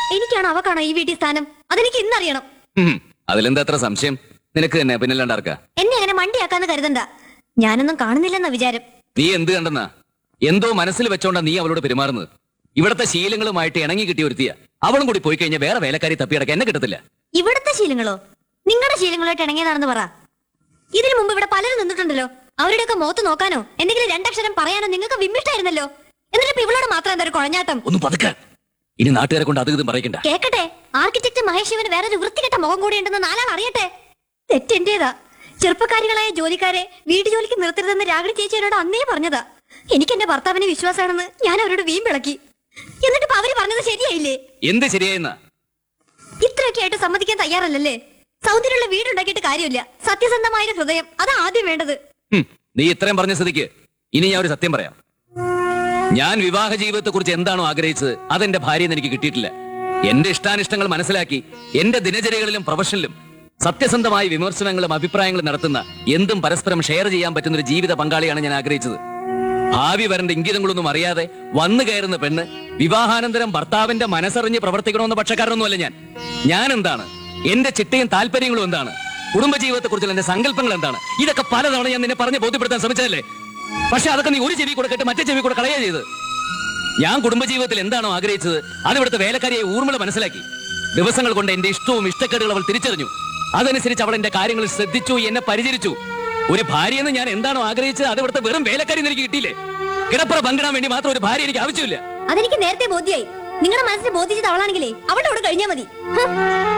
എനിക്കാണോ അവക്കാണോ ഈ വീട്ടിൽ സ്ഥാനം അതെനിക്ക് ഇന്നറിയണം ഉം, അതിലെന്താ അത്ര സംശയം നിനക്ക് തന്നെ പിന്നല്ലാണ്ടാർക്കാ എന്നെ അങ്ങനെ മണ്ടിയാക്കാന്ന് കരുതണ്ട ഞാനൊന്നും കാണുന്നില്ലെന്ന വിചാരം നീ എന്ത് കണ്ടെന്നാ എന്തോ മനസ്സിൽ വെച്ചോണ്ടാ നീ അവളോട് പെരുമാറുന്നത് ഇവിടത്തെ ശീലങ്ങളുമായിട്ട് ഇണങ്ങി കിട്ടിയ ഒരുത്തിയ അവളും കൂടി പോയി കഴിഞ്ഞാൽ വേറെ വേലക്കാരി തപ്പിയടക്കം എന്നെ കിട്ടത്തില്ല ഇവിടുത്തെ ശീലങ്ങളോ നിങ്ങളുടെ ശീലങ്ങളായിട്ട് ഇണങ്ങിയതാണെന്ന് പറ ഇതിനു മുമ്പ് ഇവിടെ പലരും നിന്നിട്ടുണ്ടല്ലോ അവരുടെയൊക്കെ മുഖത്ത് നോക്കാനോ എന്തെങ്കിലും രണ്ടക്ഷരം പറയാനോ നിങ്ങൾക്ക് വിമ്മിഷ്ടായിരുന്നല്ലോ എന്നിട്ട് ഇപ്പൊ ഇവളോട് മാത്രം എന്താ ഒരു കുഴഞ്ഞാട്ടം ഒന്ന് പതുക്കെ ഇനി നാട്ടുകാരെ കൊണ്ട് അത് ഇതും പറയണ്ട കേക്കട്ടെ ആർക്കിടെക്ട് മഹേഷ് ശിവന് വേറെ ഒരു വൃത്തികെട്ട മുഖം കൂടി ഉണ്ടെന്ന് നാലാൾ അറിയട്ടെ തെറ്റെന്റേതാ ചെറുപ്പക്കാരികളായ ജോലിക്കാരെ വീട്ടു ജോലിക്ക് നിർത്തരുതെന്ന് രാഗിണി ചേച്ചി എന്നോട് അന്നേ പറഞ്ഞതാ എനിക്ക് എന്റെ ഭർത്താവിന് വിശ്വാസമാണെന്ന് ഞാൻ അവരോട് വീം വിളക്കി എന്നിട്ട് ഇപ്പൊ അവര് പറഞ്ഞത് ശരിയായില്ലേ എന്ത് ശരിയായെന്നാ ഇത്രയൊക്കെ ആയിട്ട് സമ്മതിക്കാൻ തയ്യാറല്ലല്ലേ സൗന്ദര്യമുള്ള വീടുണ്ടാക്കിയിട്ട് കാര്യമില്ല സത്യസന്ധമായ ഒരു ഹൃദയം അതാ ആദ്യം വേണ്ടത് ഹും, നീ ഇത്രയും പറഞ്ഞ സ്ഥിതിക്ക് ഇനി ഞാൻ ഒരു സത്യം പറയാം ഞാൻ വിവാഹ ജീവിതത്തെ കുറിച്ച് എന്താണോ ആഗ്രഹിച്ചത് അതെന്റെ ഭാര്യയെന്ന് എനിക്ക് കിട്ടിയിട്ടില്ല എന്റെ ഇഷ്ടാനിഷ്ടങ്ങൾ മനസ്സിലാക്കി എന്റെ ദിനചര്യകളിലും പ്രൊഫഷനിലും സത്യസന്ധമായ വിമർശനങ്ങളും അഭിപ്രായങ്ങളും നടത്തുന്ന എന്തും പരസ്പരം ഷെയർ ചെയ്യാൻ പറ്റുന്ന ഒരു ജീവിത പങ്കാളിയാണ് ഞാൻ ആഗ്രഹിച്ചത് ഭാവി വരേണ്ട ഇംഗിതങ്ങളൊന്നും അറിയാതെ വന്നു കയറുന്ന പെണ്ണ് വിവാഹാനന്തരം ഭർത്താവിന്റെ മനസ്സറിഞ്ഞ് പ്രവർത്തിക്കണമെന്ന പക്ഷക്കാരനൊന്നുമല്ല ഞാൻ ഞാൻ എന്താണ് എന്റെ ചിട്ടയും താല്പര്യങ്ങളും എന്താണ് കുടുംബജീവിതത്തെ കുറിച്ചുള്ള എന്റെ സങ്കല്പങ്ങൾ എന്താണ് ഇതൊക്കെ പലതവണ ഞാൻ നിന്നെ പറഞ്ഞ് ബോധ്യപ്പെടുത്താൻ ശ്രമിച്ചതല്ലേ പക്ഷെ അതൊക്കെ നീ ഒരു ചെവി കൂടെ കേട്ട് മറ്റേ ചെവി കൂടെ കളയുക ചെയ്ത് ഞാൻ കുടുംബജീവിതത്തിൽ എന്താണോ ആഗ്രഹിച്ചത് അത് ഇവിടുത്തെ വേലക്കാരിയെ ഊർമിള മനസ്സിലാക്കി ദിവസങ്ങൾ കൊണ്ട് എന്റെ ഇഷ്ടവും ഇഷ്ടക്കേടുകൾ അവൾ തിരിച്ചറിഞ്ഞു അതനുസരിച്ച് അവൾ എന്റെ കാര്യങ്ങൾ ശ്രദ്ധിച്ചു എന്നെ പരിചരിച്ചു ഒരു ഭാര്യയെന്ന് ഞാൻ എന്താണോ ആഗ്രഹിച്ചത് അത് ഇവിടുത്തെ വെറും വേലക്കാരി എന്ന് എനിക്ക് കിട്ടിയില്ലേ കിടപ്പറ പങ്കിടാൻ വേണ്ടി മാത്രം ഒരു ഭാര്യ എനിക്ക് ആവശ്യമില്ല അതെനിക്ക് നേരത്തെ ബോധ്യായി നിങ്ങളുടെ മനസ്സിന് ബോധിച്ചത് അവളാണെങ്കിലേ അവളുടെ കൂടെ കഴിഞ്ഞാൽ മതി ഹ്.